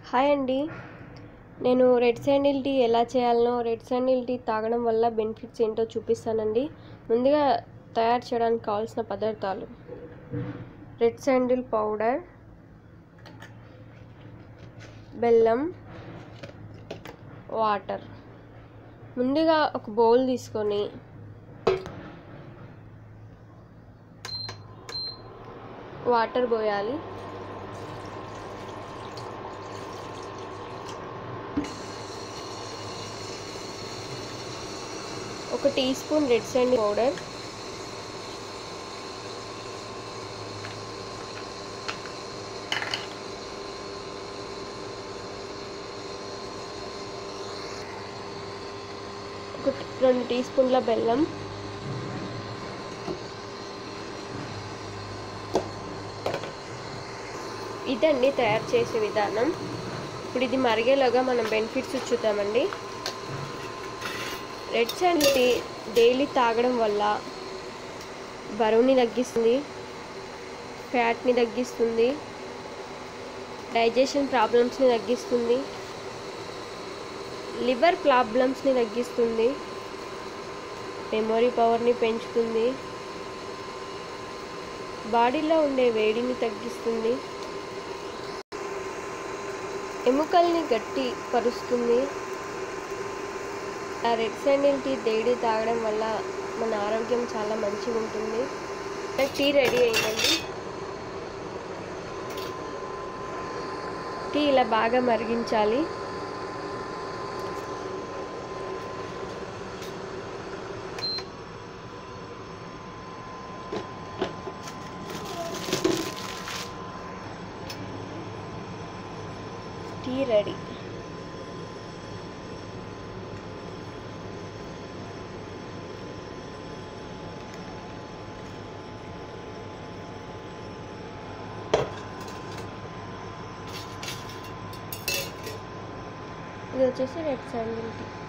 hi అండి నేను red sandal tea ఎలా చేయాలనో రెడ్ శాండిల్ టీ తాగడం వల్ల బెనిఫిట్స్ ఏంటో చూపిస్తానండి ముందుగా తయారు చేయడానికి కావాల్సిన పదార్థాలు రెడ్ శాండిల్ పౌడర్ బెల్లం వాటర్ ముందుగా ఒక బౌల్ తీసుకొని వాటర్ పోయాలి ఒక teaspoon red sandal powder ఒక రెండు టీ స్పూన్ల బెల్లం ఇదండి తయారు చేసే విధానం ఇప్పుడు ఇది మరిగేలోగా మనం బెనిఫిట్స్ చూద్దామండి రెడ్ శాండ్ టీ డైలీ తాగడం వల్ల బరువుని తగ్గిస్తుంది ఫ్యాట్ని తగ్గిస్తుంది డైజెషన్ ప్రాబ్లమ్స్ని తగ్గిస్తుంది లివర్ ప్రాబ్లమ్స్ని తగ్గిస్తుంది మెమొరీ పవర్ని పెంచుతుంది బాడీలో ఉండే వేడిని తగ్గిస్తుంది ఎముకల్ని గట్టి పరుస్తుంది ఆ రెడ్ శాండిల్ టీ డైలీ తాగడం వల్ల మన ఆరోగ్యం చాలా మంచిగా ఉంటుంది టీ రెడీ అయిందండి టీ ఇలా బాగా మరిగించాలి టీ రెడీ ఇది వచ్చేసి రెడ్ శాండిల్ టీ